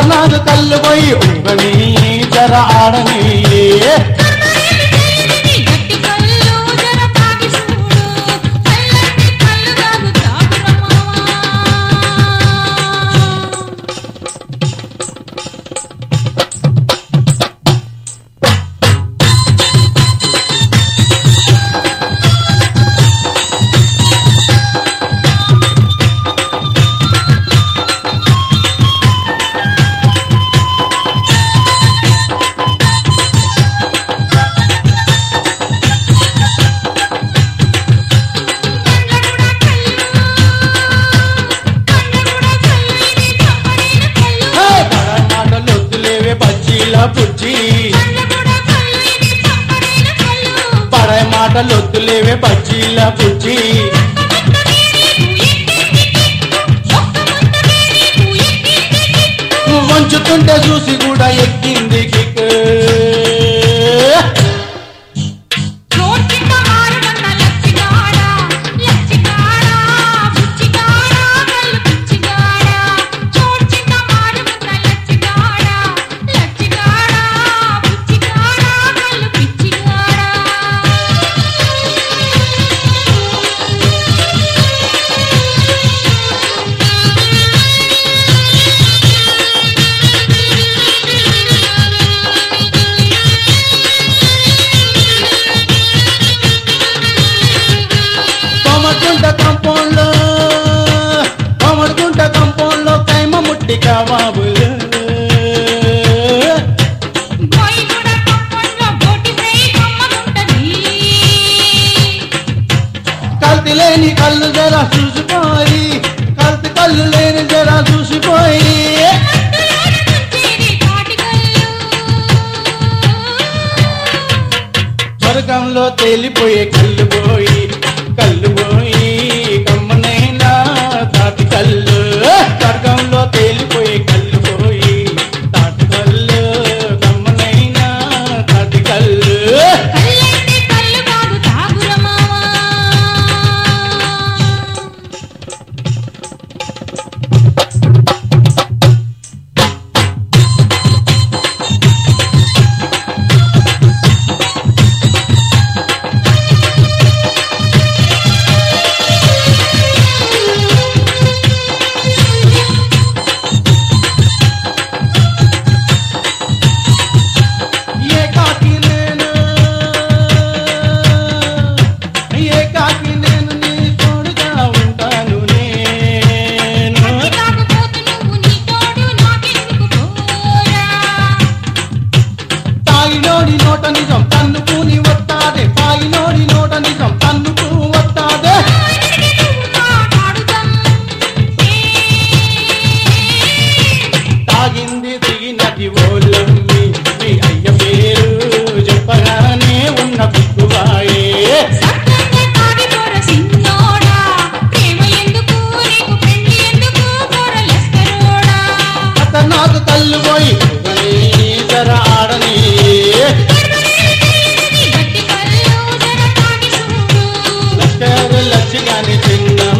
ఖతర్నాక్ కళ్ళు పోయి ఉంగని జర ఆడని గట్టి కళ్ళు జర తాగి చూడు చల్లటి కళ్ళు కాదు తాగురమావా హే, పరాయి మాటలు వద్దులేవే బజ్జీల బుజ్జి పరాయి మాటలు వద్దులేవే బజ్జీల బుజ్జి నువ్వు వంచుతుంటే చూసి కూడా ఎక్కింది కిక్ కోమడుకుంట కంపౌండ్లో కోమడుకుంట కంపౌండ్లో కైమ ముట్టి కబాబులు కల్తీ లేని కళ్ళు జర చూసిపోయి కల్తీ కళ్ళు లేని జర చూసిపోయి స్వర్గంలో తేలిపోయే కళ్ళు పోయి కళ్ళు పోయి కమ్మనైనా తాటి కళ్ళు స్వర్గంలో తేలిపోయే కళ్ళు పోయి తాటి కళ్ళు కమ్మనైనా తాటి కళ్ళు కళ్ళంటే కళ్ళు కాదు తాగురమావా ఏ కాకి నేను ఏ కాకి నేను నీ తోడుగా ఉంటాను నేను అతి కాకపోతే నువ్వు నీ తోడు నాకెందుకు పోరా తాయిలోని నోట నిజం తన్నుకుని వస్తాదే తాయిలోని నోట నిజం తన్నుకు వస్తాదే తాగింది దిగినది ఓలమ్మి మీ అయ్య పేరు చెప్పగానే ఉన్న బిక్కువాయే అత నాకు కళ్ళు పోయి జర ఆడని లష్కర్ లచ్చిగాని చిన్న